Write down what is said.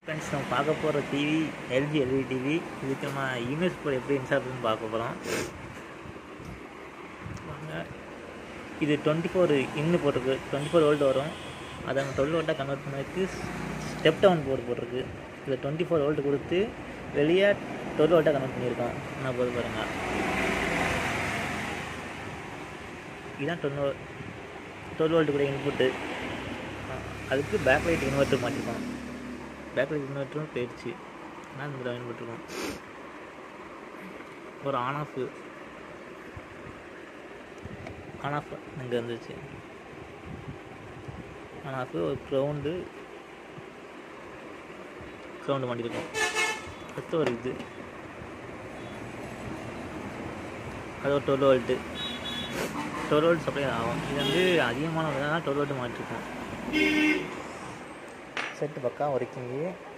friends நம்ம பார்க்க போகிற டிவி எல்ஜி எல்இடி டிவி இதுக்கு நம்ம யூனிவர்ஸ் போர்டு எப்படி இன்ஸ்டால் பண்ணி பார்க்க போகிறோம் வாங்க இது டுவெண்ட்டி ஃபோர் இன்னு போட்டிருக்கு டுவெண்ட்டி ஃபோர் வோல்ட் வரும் அதை நம்ம டுவெல் வோல்ட்டாக கன்வெர்ட் பண்ணதுக்கு ஸ்டெப் டவுன் போர்டு போட்டிருக்கு இதில் டுவெண்ட்டி ஃபோர் வோல்ட் கொடுத்து வெளியே டுவெல் வோல்ட்டாக கன்வெர்ட் பண்ணியிருக்கோம் நான் போது பாருங்கள் இதுதான் டுவெல் டுவெல் வோல்ட் கூட இன்புட்டு அதுக்கு பேக் லைட் இன்வெர்ட்டர் மாட்டிருக்கோம் பேக் லைட் இன்வெர்ட்டரும் போயிடுச்சு ஆனால் இந்த இன்வெர்ட்டருக்கும் ஒரு ஆன் ஆஃப் ஆன் ஆஃப் இங்கே வந்துச்சு ஆன் ஆஃப் ஒரு க்ரௌண்டு க்ரௌண்டு மாட்டிருக்கோம் அடுத்து ஒரு இது அது ஒரு twelve volt twelve volt supply ஆகும் இது வந்து அதிகமான டுவெல் வோல்ட் மாட்டிருக்கோம் செட்டு பக்கா ஒர்க்கிங்கு